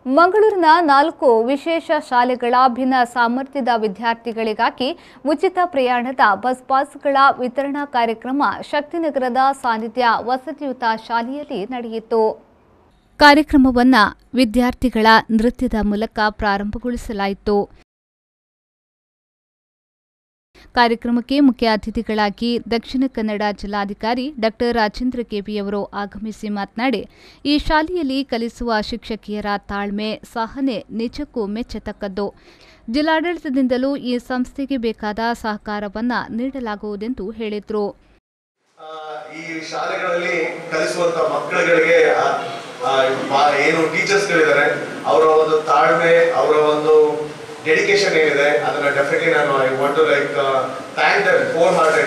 ಮಂಗಳೂರಿನ ನಾಲ್ಕು ವಿಶೇಷ ಶಾಲೆಗಳ ಭಿನ್ನ ಸಾಮರ್ಥ್ಯದ ವಿದ್ಯಾರ್ಥಿಗಳಿಗಾಗಿ ಉಚಿತ ಪ್ರಯಾಣದ ಬಸ್ ಪಾಸ್ಗಳ ವಿತರಣಾ ಕಾರ್ಯಕ್ರಮ ಶಕ್ತಿನಗರದ ಸಾನ್ನಿಧ್ಯ ವಸತಿಯುತ ಶಾಲೆಯಲ್ಲಿ ನಡೆಯಿತು ಕಾರ್ಯಕ್ರಮವನ್ನು ವಿದ್ಯಾರ್ಥಿಗಳ ನೃತ್ಯದ ಮೂಲಕ ಪ್ರಾರಂಭಗೊಳಿಸಲಾಯಿತು ಕಾರ್ಯಕ್ರಮಕ್ಕೆ ಮುಖ್ಯ ಅತಿಥಿಗಳಾಗಿ ದಕ್ಷಿಣ ಕನ್ನಡ ಜಿಲ್ಲಾಧಿಕಾರಿ ಡಾಕ್ಟರ್ ರಾಜೇಂದ್ರ ಕೆವಿಯವರು ಆಗಮಿಸಿ ಮಾತನಾಡಿ ಈ ಶಾಲೆಯಲ್ಲಿ ಕಲಿಸುವ ಶಿಕ್ಷಕಿಯರ ತಾಳ್ಮೆ ಸಹನೆ ನಿಜಕ್ಕೂ ಮೆಚ್ಚತಕ್ಕದ್ದು ಜಿಲ್ಲಾಡಳಿತದಿಂದಲೂ ಈ ಸಂಸ್ಥೆಗೆ ಬೇಕಾದ ಸಹಕಾರವನ್ನು ನೀಡಲಾಗುವುದೆಂದು ಹೇಳಿದರು ಆ, ಈ ಶಾಲೆಗಳಲ್ಲಿ ಕಲಿಸುವಂತ ಮಕ್ಕಳುಗಳಿಗೆ ಆ, ಆ, ಬಾ- ಏನು ಟೀಚರ್ಸ್ ಗಳಿದ್ದಾರೆ ಅವರ ಒಂದು ತಾಳ್ಮೆ ಅವರ ಒಂದು ಡೆಡಿಕೇಶನ್ ಏನಿದೆ ಅದನ್ನ ಡೆಫಿನೆಟ್ಲಿ ನಾನು I want to like thank them four hearted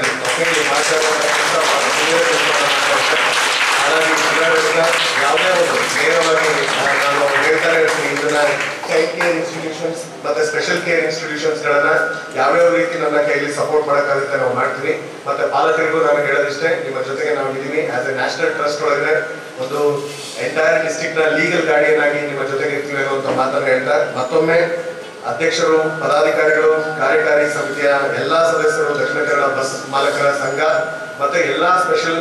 ಹಾಗಾಗಿ ಜಿಲ್ಲಾಡಳಿತ ಯಾವುದೇ ಒಂದು ನೇರವಾಗಿ ಆ, ನಾನು ಹೇಳ್ತಾರೆ ಇರ್ತೀನಿ ಇದನ್ನ ಚೈಲ್ಡ್ ಕೇರ್ ಇನ್ಸ್ಟಿಟ್ಯೂಷನ್ಸ್ ಮತ್ತೆ ಸ್ಪೆಷಲ್ ಕೇರ್ ಇನ್ಸ್ಟಿಟ್ಯೂಷನ್ಸ್ ಗಳನ್ನ ಯಾವ್ಯಾವ ರೀತಿ ನನ್ನ ಕೈಯಲ್ಲಿ ಸಪೋರ್ಟ್ ಮಾಡೋಕ್ಕಾಗುತ್ತೆ ನಾವು ಮಾಡ್ತೀವಿ ಮತ್ತೆ ಪಾಲಕರಿಗೂ ನಾನು ಹೇಳೋದಿಷ್ಟೇ ನಿಮ್ಮ ಜೊತೆಗೆ ನಾವು ಇದ್ದೀವಿ ಆಸ್ ಎ ನ್ಯಾಷನಲ್ ಟ್ರಸ್ಟ್ ಒಳಗಡೆ ಒಂದು ಎಂಟೈರ್ ಡಿಸ್ಟ್ರಿಕ್ಟ್ ನ ಲೀಗಲ್ ಗಾರ್ಡಿಯನ್ ಆಗಿ ನಿಮ್ಮ ಜೊತೆಗೆ ಇರ್ತೀವಿ ಅನ್ನುವಂಥ ಮಾತನ್ನ ಹೇಳ್ತಾ ಮತ್ತೊಮ್ಮೆ ಅಧ್ಯಕ್ಷರು ಪದಾಧಿಕಾರಿಗಳು ಕಾರ್ಯಕಾರಿ ಸಮಿತಿಯ ಎಲ್ಲಾ ಸದಸ್ಯರು ದಕ್ಷಿಣ ಕನ್ನಡ ಬಸ್ ಮಾಲಕರ ಸಂಘ ಮತ್ತೆ ಎಲ್ಲಾ ಸ್ಪೆಷಲ್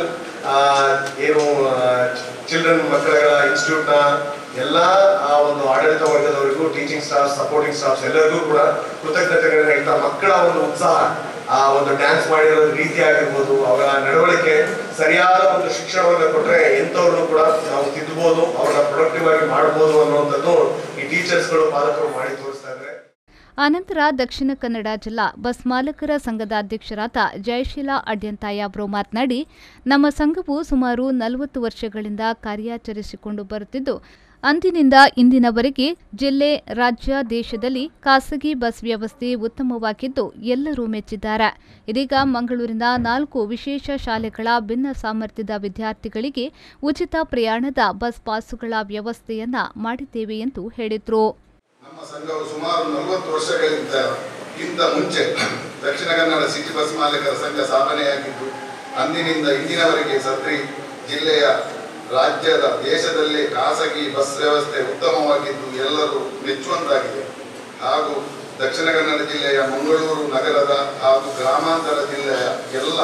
ಏನು ಚಿಲ್ಡ್ರನ್ ಮಕ್ಕಳುಗಳ ಇನ್ಸ್ಟಿಟ್ಯೂಟ್ ನ ಎಲ್ಲಾ ಆ ಒಂದು ಆಡಳಿತ ವರ್ಗದವರಿಗೂ ಟೀಚಿಂಗ್ ಸ್ಟಾಫ್ ಸಪೋರ್ಟಿಂಗ್ ಸ್ಟಾಫ್ಸ್ ಎಲ್ಲರಿಗೂ ಕೂಡ ಕೃತಜ್ಞತೆಗಳನ್ನ ಹೇಳ್ತಾ ಮಕ್ಕಳ ಒಂದು ಉತ್ಸಾಹ ಆ ಒಂದು ಡ್ಯಾನ್ಸ್ ಮಾಡಿರೋ ರೀತಿ ಆಗಿರ್ಬೋದು ಅವರ ನಡವಳಿಕೆ ಸರಿಯಾದ ಒಂದು ಶಿಕ್ಷಣವನ್ನು ಕೊಟ್ರೆ ಎಂಥವ್ರನ್ನು ಕೂಡ ನಾವು ತಿದ್ದಬಹುದು ಅವರನ್ನ ಪ್ರೊಡಕ್ಟಿವ್ ಆಗಿ ಮಾಡಬಹುದು ಅನ್ನುವಂಥದ್ದು ಈ ಟೀಚರ್ಸ್ಗಳು ಪಾಲಕರು ಮಾಡಿ ತೋರಿಸ್ತಾ ಇದ್ದಾರೆ ಅನಂತರ ದಕ್ಷಿಣ ಕನ್ನಡ ಜಿಲ್ಲಾ ಬಸ್ ಮಾಲಕರ ಸಂಘದ ಅಧ್ಯಕ್ಷರಾದ ಜಯಶೀಲಾ ಅಡ್ಯಂತಾಯ ಅವರು ಮಾತನಾಡಿ ನಮ್ಮ ಸಂಘವು ಸುಮಾರು ನಲವತ್ತು ವರ್ಷಗಳಿಂದ ಕಾರ್ಯಾಚರಿಸಿಕೊಂಡು ಬರುತ್ತಿದ್ದು ಅಂದಿನಿಂದ ಇಂದಿನವರೆಗೆ ಜಿಲ್ಲೆ ರಾಜ್ಯ ದೇಶದಲ್ಲಿ ಖಾಸಗಿ ಬಸ್ ವ್ಯವಸ್ಥೆ ಉತ್ತಮವಾಗಿದ್ದು ಎಲ್ಲರೂ ಮೆಚ್ಚಿದ್ದಾರೆ ಇದೀಗ ಮಂಗಳೂರಿನ ನಾಲ್ಕು ವಿಶೇಷ ಶಾಲೆಗಳ ಭಿನ್ನ ಸಾಮರ್ಥ್ಯದ ವಿದ್ಯಾರ್ಥಿಗಳಿಗೆ ಉಚಿತ ಪ್ರಯಾಣದ ಬಸ್ ಪಾಸುಗಳ ವ್ಯವಸ್ಥೆಯನ್ನ ಮಾಡಿದ್ದೇವೆ ಎಂದು ಹೇಳಿದರು ನಮ್ಮ ಸಂಘವು ಸುಮಾರು ನಲವತ್ತು ವರ್ಷಗಳಿಂದ ಗಿಂತ ಮುಂಚೆ ದಕ್ಷಿಣ ಕನ್ನಡ ಸಿಟಿ ಬಸ್ ಮಾಲೀಕರ ಸಂಘ ಸ್ಥಾಪನೆಯಾಗಿದ್ದು ಅಂದಿನಿಂದ ಇಂದಿನವರೆಗೆ ಸದ್ರಿ ಜಿಲ್ಲೆಯ ರಾಜ್ಯದ ದೇಶದಲ್ಲೇ ಖಾಸಗಿ ಬಸ್ ವ್ಯವಸ್ಥೆ ಉತ್ತಮವಾಗಿದ್ದು ಎಲ್ಲರೂ ಮೆಚ್ಚುವಂತಾಗಿದೆ ಹಾಗೂ ದಕ್ಷಿಣ ಕನ್ನಡ ಜಿಲ್ಲೆಯ ಮಂಗಳೂರು ನಗರದ ಹಾಗೂ ಗ್ರಾಮಾಂತರ ಜಿಲ್ಲೆಯ ಎಲ್ಲ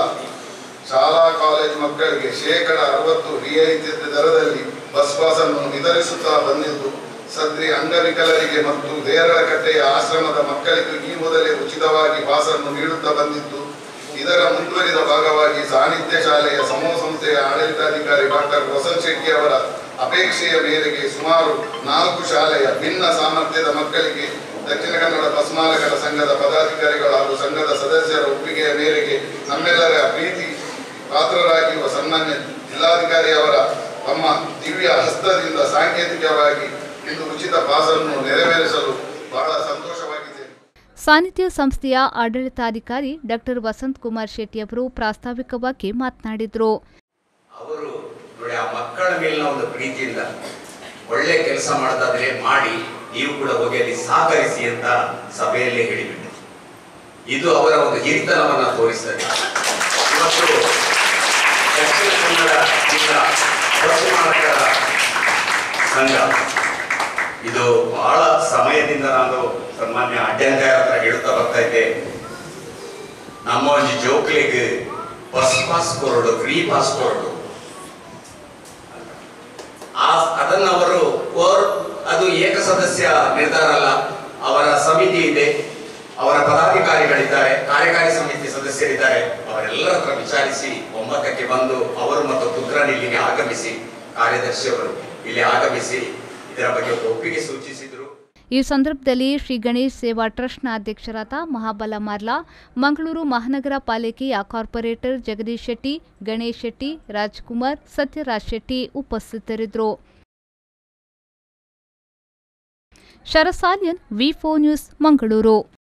ಶಾಲಾ ಕಾಲೇಜು ಮಕ್ಕಳಿಗೆ ಶೇಕಡ ಅರವತ್ತು ರಿಯಾಯಿತಿ ದರದಲ್ಲಿ ಬಸ್ ಪಾಸನ್ನು ವಿತರಿಸುತ್ತಾ ಬಂದಿದ್ದು ಸದ್ರಿ ಅಂಗವಿಕಲರಿಗೆ ಮತ್ತು ದೇರಳಕಟ್ಟೆಯ ಆಶ್ರಮದ ಮಕ್ಕಳಿಗೂ ಈ ಮೊದಲೇ ಉಚಿತವಾಗಿ ಪಾಸನ್ನು ನೀಡುತ್ತಾ ಬಂದಿದ್ದು ಇದರ ಮುಂದುವರಿದ ಭಾಗವಾಗಿ ಸಾನ್ನಿಧ್ಯ ಶಾಲೆಯ ಸಮೂಹ ಸಂಸ್ಥೆಯ ಆಡಳಿತಾಧಿಕಾರಿ ಡಾಕ್ಟರ್ ವಸಂತ್ ಶೆಟ್ಟಿ ಅವರ ಅಪೇಕ್ಷೆಯ ಮೇರೆಗೆ ಸುಮಾರು ನಾಲ್ಕು ಶಾಲೆಯ ಭಿನ್ನ ಸಾಮರ್ಥ್ಯದ ಮಕ್ಕಳಿಗೆ ದಕ್ಷಿಣ ಕನ್ನಡ ಬಸ್ ಮಾಲಕರ ಸಂಘದ ಪದಾಧಿಕಾರಿಗಳು ಹಾಗೂ ಸಂಘದ ಸದಸ್ಯರ ಒಪ್ಪಿಗೆಯ ಮೇರೆಗೆ ನಮ್ಮೆಲ್ಲರ ಪ್ರೀತಿ ಪಾತ್ರರಾಗಿರುವ ಸನ್ಮಾನ್ಯ ಜಿಲ್ಲಾಧಿಕಾರಿ ಅವರ ತಮ್ಮ ದಿವ್ಯ ಹಸ್ತದಿಂದ ಸಾಂಕೇತಿಕವಾಗಿ ಇಂದು ಉಚಿತ ಪಾಸನ್ನು ನೆರವೇರಿಸಲು ಬಹಳ ಸಂತೋಷವಾಗಿದೆ ಸಾನ್ನಿಧ್ಯ ಸಂಸ್ಥೆಯ ಆಡಳಿತಾಧಿಕಾರಿ ಡಾಕ್ಟರ್ ವಸಂತ್ ಕುಮಾರ್ ಶೆಟ್ಟಿ ಅವರು ಪ್ರಾಸ್ತಾವಿಕವಾಗಿ ಮಾತನಾಡಿದರು ಅವರು ನೋಡಿ ಆ ಮಕ್ಕಳ ಮೇಲಿನ ಒಂದು ಪ್ರೀತಿಯಿಂದ ಒಳ್ಳೆ ಕೆಲಸ ಮಾಡೋದಾದ್ರೆ ಮಾಡಿ ನೀವು ಕೂಡ ಹೋಗಿ ಅಲ್ಲಿ ಸಹಕರಿಸಿ ಅಂತ ಸಭೆಯಲ್ಲೇ ಹೇಳಿಬಿಟ್ಟೆ ಇದು ಅವರ ಒಂದು ಹಿರಿತನವನ್ನ ತೋರಿಸ್ತದೆ ಇವತ್ತು ದಕ್ಷಿಣ ಕನ್ನಡ ಜಿಲ್ಲಾ ಬಸ್ ಮಾಲಕರ ಸಂಘ ಇದು ಬಹಳ ಸಮಯದಿಂದ ನಾನು ಸನ್ಮಾನ್ಯ ಅಡ್ಡಂಗಾರ ಹತ್ರ ಹೇಳ್ತಾ ಬರ್ತಾ ಇದ್ದೆ ನಮ್ಮ ಒಂದು ಜೋಕ್ಲಿಗೆ ಬಸ್ ಪಾಸ್ ಕೊರಡು ಫ್ರೀ ಪಾಸ್ ಕೊರಡು ಆ ಅದನ್ನ ಅವರು ಓರ್ ಅದು ಏಕ ಸದಸ್ಯ ನಿರ್ಧಾರ ಅಲ್ಲ ಅವರ ಸಮಿತಿ ಇದೆ ಅವರ ಪದಾಧಿಕಾರಿಗಳಿದ್ದಾರೆ ಕಾರ್ಯಕಾರಿ ಸಮಿತಿ ಸದಸ್ಯರಿದ್ದಾರೆ ಅವರೆಲ್ಲರ ಹತ್ರ ವಿಚಾರಿಸಿ ಒಮ್ಮತಕ್ಕೆ ಬಂದು ಅವರು ಮತ್ತು ಪುತ್ರನ್ ಇಲ್ಲಿಗೆ ಆಗಮಿಸಿ ಕಾರ್ಯದರ್ಶಿಯವರು ಇಲ್ಲಿ ಆಗಮಿಸಿ ಇದರ ಬಗ್ಗೆ ಒಂದು ಒಪ್ಪಿಗೆ ಸೂಚಿಸಿದರು ಈ ಸಂದರ್ಭದಲ್ಲಿ ಶ್ರೀ ಗಣೇಶ್ ಸೇವಾ ಟ್ರಸ್ಟ್ನ ಅಧ್ಯಕ್ಷರಾದ ಮಹಾಬಲ ಮಾರ್ಲಾ ಮಂಗಳೂರು ಮಹಾನಗರ ಪಾಲಿಕೆಯ ಕಾರ್ಪೊರೇಟರ್ ಜಗದೀಶ್ ಶೆಟ್ಟಿ ಗಣೇಶ್ ಶೆಟ್ಟಿ ರಾಜ್ಕುಮಾರ್ ಸತ್ಯರಾಜ್ ಶೆಟ್ಟಿ ಉಪಸ್ಥಿತರಿದ್ದರು ಶರಸಾಲಿಯನ್ ವಿ ನ್ಯೂಸ್ ಮಂಗಳೂರು